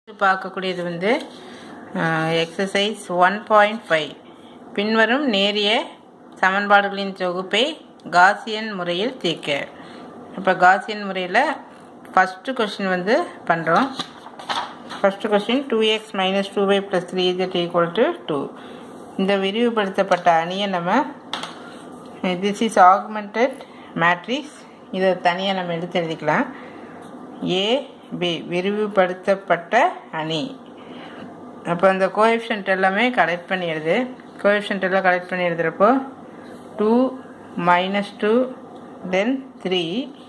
பார்க்கக்கூடியது வந்து exercise one point five பின்வரும் நேரிய சமன்பாடுகளின் தொகுப்பை காசியன் முறையில் தீர்க்க இப்போ காசியன் முறையில் ஃபஸ்ட்டு கொஷின் வந்து பண்ணுறோம் first question two X minus two y plus three z equal to two இந்த விரிவுபடுத்தப்பட்ட அணியை நம்ம திஸ் இஸ் ஆகுமெண்டட் மேட்ரிக்ஸ் இதை தனியாக நம்ம எடுத்து எழுதிக்கலாம் ஏ பி விரிவுபடுத்தப்பட்ட அணி அப்போ அந்த கோஎஃபிஷியன்ட் எல்லாமே கலெக்ட் பண்ணி எழுது கோஎஃபிஷியன்ட் எல்லாம் கலெக்ட் பண்ணி எழுதுகிறப்போ two minus two then three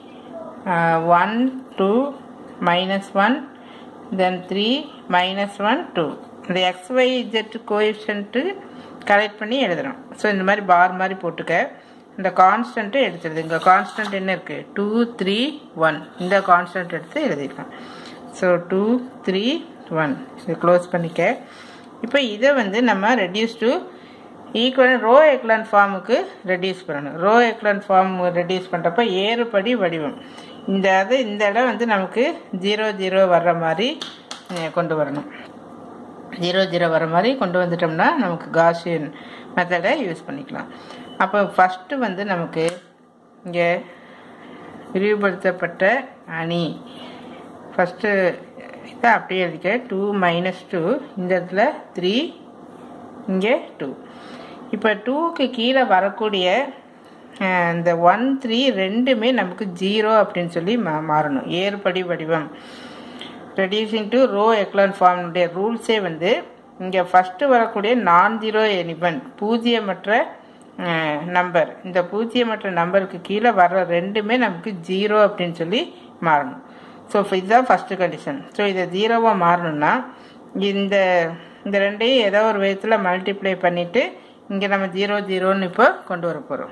one two minus one then three minus one two இந்த எக்ஸ்ஒய் இஜெட் கோஎஃபிஷியன்ட்டு கலெக்ட் பண்ணி எழுதுகிறோம் ஸோ இந்த மாதிரி பார் மாதிரி போட்டுக்க இந்த கான்ஸ்டன்ட்டு எடுத்துருது இங்கே கான்ஸ்டன்ட் என்ன இருக்குது டூ த்ரீ ஒன் இந்த கான்ஸ்டன்ட் எடுத்து எழுதிக்கலாம் ஸோ டூ த்ரீ ஒன் இதை க்ளோஸ் பண்ணிக்க இப்போ இதை வந்து நம்ம reduce to equal row echelon ஃபார்முக்கு ரெடியூஸ் பண்ணணும் ரோ எக்லான் ஃபார்ம் ரெடியூஸ் பண்ணுறப்ப ஏறுபடி வடிவம் இந்த இது இந்த இடம் வந்து நமக்கு ஜீரோ ஜீரோ வர்ற மாதிரி கொண்டு வரணும் ஜீரோ ஜீரோ வர மாதிரி கொண்டு வந்துட்டோம்னா நமக்கு காஷியன் மெத்தடை யூஸ் பண்ணிக்கலாம் அப்போ ஃபஸ்ட்டு வந்து நமக்கு இங்கே விரிவுபடுத்தப்பட்ட அணி ஃபஸ்ட்டு இதை அப்படியே எழுதிக்க டூ மைனஸ் டூ இந்த இடத்துல த்ரீ இங்கே டூ இப்போ டூக்கு கீழே வரக்கூடிய இந்த ஒன் த்ரீ ரெண்டுமே நமக்கு ஜீரோ அப்படின்னு சொல்லி மா மாறணும் ஏறுபடி வடிவம் ரெடியூசிங் டு ரோ எக்லான் ஃபார்முடைய ரூல்ஸே வந்து இங்கே ஃபஸ்ட்டு வரக்கூடிய நான் ஜீரோ எலிமெண்ட் பூஜ்ஜியமற்ற நம்பர் இந்த பூஜ்ஜியமற்ற நம்பருக்கு கீழே வர்ற ரெண்டுமே நமக்கு ஜீரோ அப்படின்னு சொல்லி மாறணும் ஸோ இதுதான் ஃபஸ்ட்டு கண்டிஷன் ஸோ இதை ஜீரோவாக மாறணும்னா இந்த இந்த ரெண்டையும் ஏதோ ஒரு விதத்தில் மல்டிப்ளை பண்ணிவிட்டு இங்கே நம்ம ஜீரோ ஜீரோன்னு இப்போ கொண்டு வர போகிறோம்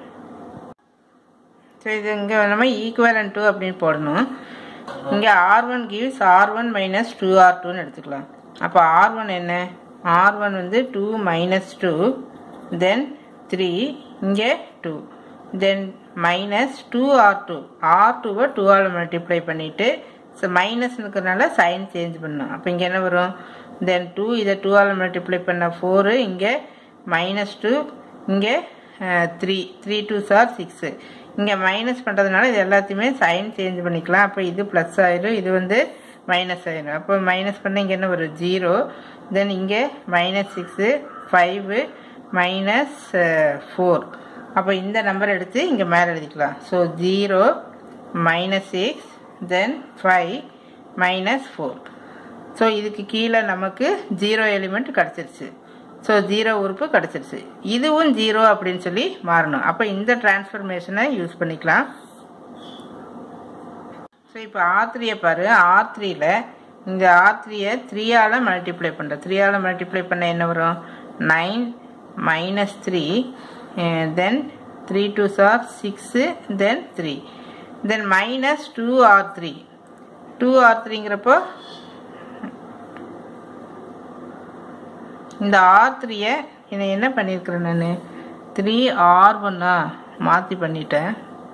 ஸோ இது இங்கே நம்ம ஈக்குவலன் டூ அப்படின்னு போடணும் இங்கே R one gives R one minus two R டூன்னு எடுத்துக்கலாம் அப்போ ஆர் ஒன் என்ன ஆர் ஒன் வந்து two minus two then three இங்கே two then minus two R two R டூவை டூவால் மல்டிப்ளை பண்ணிவிட்டு ஸோ மைனஸ் இருக்கிறதுனால சைன் சேஞ்ச் பண்ணணும் அப்போ இங்கே என்ன வரும் தென் டூ இதை டூவால் மல்டிப்ளை பண்ண ஃபோரு இங்கே மைனஸ் டூ இங்கே three three twos are six இங்கே மைனஸ் பண்ணுறதுனால இது எல்லாத்தையுமே சைன் சேஞ்ச் பண்ணிக்கலாம் அப்போ இது ப்ளஸ் ஆயிரும் இது வந்து மைனஸ் ஆயிரும் அப்போ மைனஸ் பண்ண இங்கே என்ன வரும் ஜீரோ தென் இங்கே minus six five minus four அப்போ இந்த நம்பர் எடுத்து இங்கே மேலே எழுதிக்கலாம் so zero minus six then five minus four so இதுக்கு கீழே நமக்கு ஜீரோ எலிமெண்ட் கிடச்சிருச்சு ஸோ ஜீரோ உறுப்பு கிடச்சிருச்சு இதுவும் ஜீரோ அப்படின்னு சொல்லி மாறணும் அப்போ இந்த டிரான்ஸ்ஃபர்மேஷனை யூஸ் பண்ணிக்கலாம் ஸோ இப்போ ஆர் த்ரீயை பாரு ஆர் த்ரீயில் இந்த ஆர் த்ரீயை த்ரீயால் மல்டிப்ளை பண்ணுறோம் த்ரீயால் மல்டிப்ளை பண்ண என்ன வரும் nine minus three then three twos are six then three then minus two R three two R த்ரீங்கிறப்போ இந்த ஆர் த்ரீயை என்னை என்ன பண்ணியிருக்கிறேன் நான் த்ரீ ஆர் ஒன்னா மாற்றி பண்ணிட்டேன்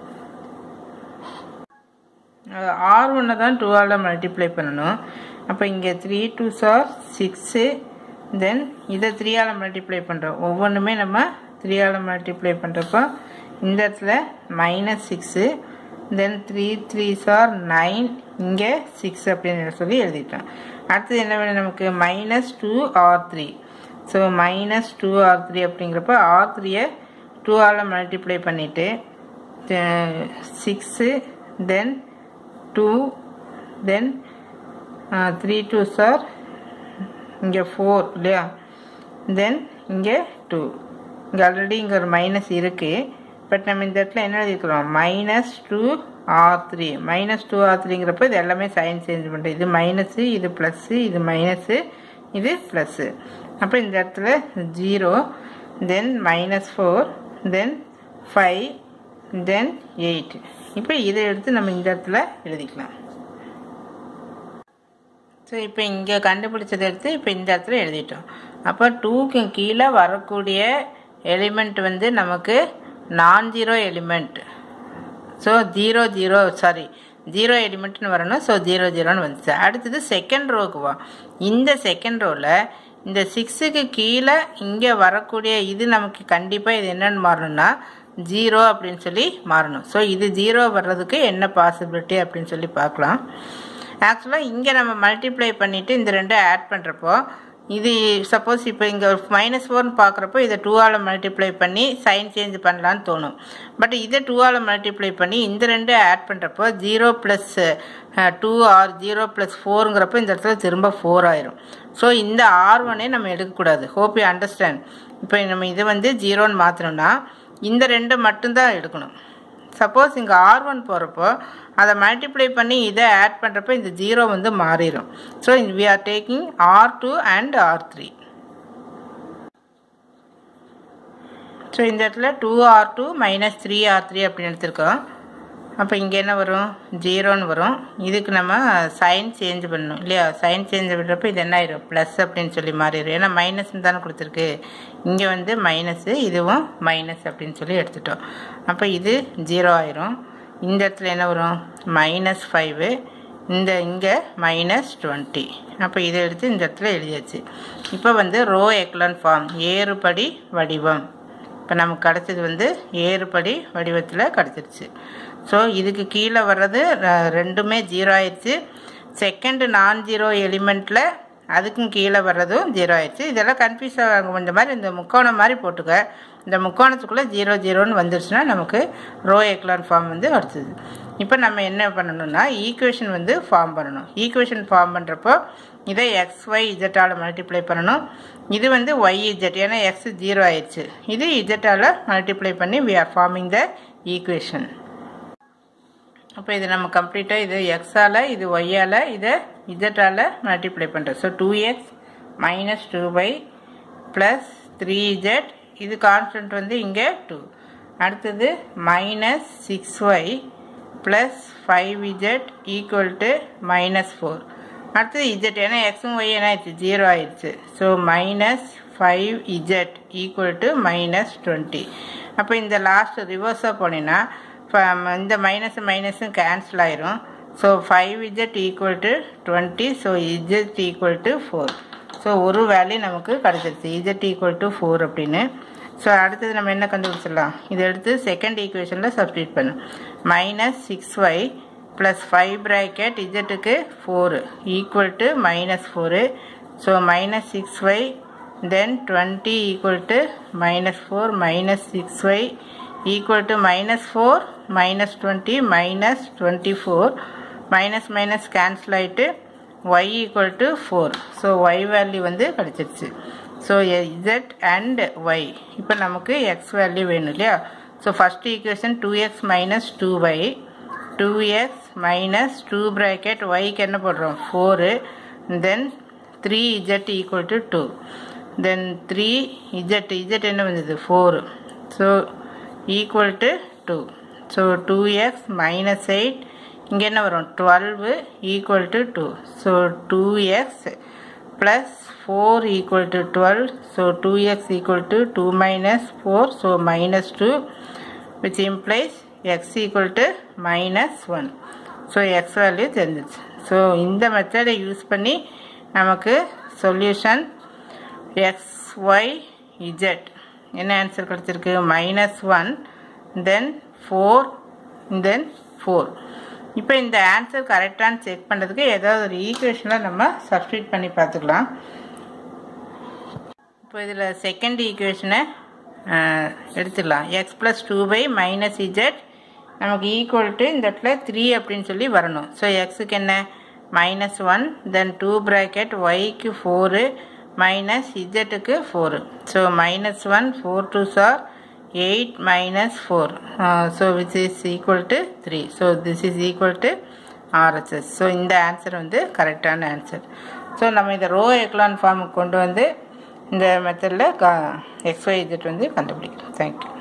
ஆர் ஒன்னை தான் டூவால் மல்டிப்ளை பண்ணணும் அப்போ இங்கே three twos are six then இதை த்ரீயால் மல்டிப்ளை பண்ணுறோம் ஒவ்வொன்றுமே நம்ம த்ரீயால் மல்டிப்ளை பண்ணுறப்போ இந்த இடத்துல minus six then three threes are nine இங்கே சிக்ஸ் அப்படின்னு சொல்லி எழுதிட்டோம் அடுத்தது என்ன வேணும் நமக்கு minus two R three so minus two R three அப்படிங்கிறப்ப ஆர் த்ரீயை டூவால் மல்டிப்ளை பண்ணிவிட்டு six then two then three twos are இங்கே ஃபோர் இல்லையா தென் இங்கே டூ இங்கே ஆல்ரெடி இங்கே ஒரு மைனஸ் இருக்குது பட் நம்ம இந்த இடத்துல என்ன எழுதிக்கிறோம் minus two R three minus two R த்ரீங்கிறப்ப இது எல்லாமே சைன் சேஞ்ச் பண்ணுறோம் இது மைனஸு இது ப்ளஸ்ஸு இது மைனஸு இது ப்ளஸ்ஸு அப்போ இந்த இடத்துல zero then minus four then five then eight இப்போ இதை எடுத்து நம்ம இந்த இடத்துல எழுதிக்கலாம் ஸோ இப்போ இங்கே கண்டுபிடிச்சதை எடுத்து இப்போ இந்த இடத்துல எழுதிட்டோம் அப்போ டூக்கு கீழே வரக்கூடிய எலிமெண்ட் வந்து நமக்கு நான் zero element so zero zero sorry zero எலிமெண்ட்னு வரணும் ஸோ ஜீரோ ஜீரோன்னு வந்துச்சு அடுத்தது செகண்ட் ரோக்கு வா இந்த செகண்ட் ரோவில் இந்த சிக்ஸுக்கு கீழே இங்கே வரக்கூடிய இது நமக்கு கண்டிப்பாக இது என்னன்னு மாறணும்னா ஜீரோ அப்படின்னு சொல்லி மாறணும் ஸோ இது ஜீரோ வர்றதுக்கு என்ன பாசிபிலிட்டி அப்படின்னு சொல்லி பார்க்கலாம் ஆக்சுவலாக இங்கே நம்ம மல்டிப்ளை பண்ணிவிட்டு இந்த ரெண்டும் ஆட் பண்ணுறப்போ இது சப்போஸ் இப்போ இங்கே மைனஸ் ஃபோர்னு பார்க்குறப்போ இதை டூவால் மல்டிப்ளை பண்ணி சைன் சேஞ்ச் பண்ணலான்னு தோணும் பட் இதை டூவால் மல்டிப்ளை பண்ணி இந்த ரெண்டு ஆட் பண்ணுறப்போ zero plus two R zero plus ஃபோருங்கிறப்போ இந்த இடத்துல திரும்ப ஃபோர் ஆயிரும் ஸோ இந்த ஆர் ஒன்னே நம்ம எடுக்கக்கூடாது ஹோப் யூ அண்டர்ஸ்டாண்ட் இப்போ நம்ம இதை வந்து ஜீரோன்னு மாற்றணும்னா இந்த ரெண்டு மட்டும்தான் எடுக்கணும் சப்போஸ் இங்கே ஆர் ஒன் போகிறப்போ அதை மல்டிப்ளை பண்ணி இதை ஆட் பண்ணுறப்போ இந்த ஜீரோ வந்து மாறிடும் so we are taking R two and R three so இந்த இடத்துல two R two minus three R three அப்படின்னு எடுத்திருக்கோம் அப்போ இங்கே என்ன வரும் ஜீரோன்னு வரும் இதுக்கு நம்ம சைன் சேஞ்ச் பண்ணணும் இல்லையா சைன் சேஞ்ச் பண்ணுறப்ப இது என்ன ஆயிரும் ப்ளஸ் அப்படின்னு சொல்லி மாறிடும் ஏன்னா மைனஸ் தானே கொடுத்துருக்கு இங்கே வந்து மைனஸு இதுவும் மைனஸ் அப்படின்னு சொல்லி எடுத்துட்டோம் அப்போ இது ஜீரோ ஆயிரும் இந்த இடத்துல என்ன வரும் மைனஸ் ஃபைவு இந்த இங்கே மைனஸ் டுவெண்ட்டி அப்போ இதை எடுத்து இந்த இடத்துல எழுதியாச்சு இப்போ வந்து ரோ எக்லன் ஃபார்ம் ஏறுபடி வடிவம் இப்போ நமக்கு கிடச்சது வந்து ஏறுபடி வடிவத்தில் கிடச்சிருச்சு ஸோ இதுக்கு கீழே வர்றது ரெண்டுமே ஜீரோ ஆயிடுச்சு செகண்ட் நான் ஜீரோ எலிமெண்ட்டில் அதுக்கும் கீழே வர்றதும் ஜீரோ ஆயிடுச்சு இதெல்லாம் கன்ஃபியூஸ் ஆகும் இந்த மாதிரி இந்த முக்கோணம் மாதிரி போட்டுக்க இந்த முக்கோணத்துக்குள்ளே ஜீரோ ஜீரோன்னு வந்துருச்சுன்னா நமக்கு ரோ எக்லான் ஃபார்ம் வந்து அடுத்தது இப்போ நம்ம என்ன பண்ணணும்னா ஈக்குவேஷன் வந்து ஃபார்ம் பண்ணணும் ஈக்குவேஷன் ஃபார்ம் பண்ணுறப்போ இதை எக்ஸ் ஒய் இஜெட்டால் மல்டிப்ளை பண்ணணும் இது வந்து ஒய் இஜெட் ஏன்னா எக்ஸ் ஜீரோ ஆயிடுச்சு இது இஜெட்டால் மல்டிப்ளை பண்ணி we are forming the equation அப்போ இது நம்ம கம்ப்ளீட்டாக இது எக்ஸால் இது ஒய்யால் இதை இஜெட்டால் மல்டிப்ளை பண்ணுறோம் so two X minus two Y plus three Z இது கான்ஸ்டன்ட் வந்து இங்கே டூ அடுத்தது minus six Y plus five Z equal to minus four அடுத்தது இஜெட் ஏன்னா எக்ஸும் ஒய் என்ன ஆயிடுச்சு ஜீரோ ஆயிடுச்சு so minus five Z equal to minus twenty அப்போ இந்த லாஸ்ட் ரிவர்ஸாக போனீங்கன்னா இந்த மைனஸ் மைனஸும் கேன்சல் ஆயிரும் so five Z equal to twenty so Z equal to four so ஒரு வேல்யூ நமக்கு கிடச்சிருச்சு இஜெட் ஈக்குவல் டு ஃபோர் அப்படின்னு ஸோ அடுத்தது நம்ம என்ன கண்டுபிடிச்சிடலாம் இதை எடுத்து செகண்ட் ஈக்குவேஷனில் சப்ஸ்டியூட் பண்ணும் minus six Y plus five bracket இஜெட்டுக்கு four equal to minus four so minus six Y then twenty equal to minus four minus six Y equal to minus four minus twenty minus twenty four minus minus cancel ஆகிட்டு Y equal to four so Y value வந்து கிடச்சிருச்சு so Z and Y இப்போ நமக்கு X value வேணும் இல்லையா so first equation two X minus two Y two X minus two bracket ஒய்க்கு என்ன போடுறோம் four then three Z equal to two then three Z Z என்ன வந்தது four so equal to two so two X minus eight இங்கே என்ன வரும் twelve equal to two so two X plus four equal to twelve so two X equal to two minus four so minus two which implies X equal to minus one so X value தெரிஞ்சிச்சு so இந்த மெத்தடை use பண்ணி நமக்கு solution X Y Z என்ன answer கிடச்சிருக்கு minus one then four then four இப்போ இந்த answer கரெக்டானு check பண்ணுறதுக்கு ஏதாவது ஒரு ஈக்குவேஷனில் நம்ம சப்ஸ்டியூட் பண்ணி பார்த்துக்கலாம் இப்போ இதில் செகண்ட் ஈக்குவேஷனை எடுத்துடலாம் X plus two by minus Z நமக்கு ஈக்குவல் டு இந்த இடத்துல த்ரீ அப்படின்னு சொல்லி வரணும் ஸோ எக்ஸுக்கு என்ன minus one then two bracket ஒய்க்கு ஃபோரு மைனஸ் இஜெட்டுக்கு four so minus one four twos are eight minus four so which is equal to three so this is equal to RHS so இந்த answer வந்து கரெக்டான answer so நம்ம இதை row echelon ஃபார்முக்கு கொண்டு வந்து இந்த மெத்தடில் எக்ஸ்ஒய் இஜெட் வந்து கண்டுபிடிக்கிறோம் தேங்க்யூ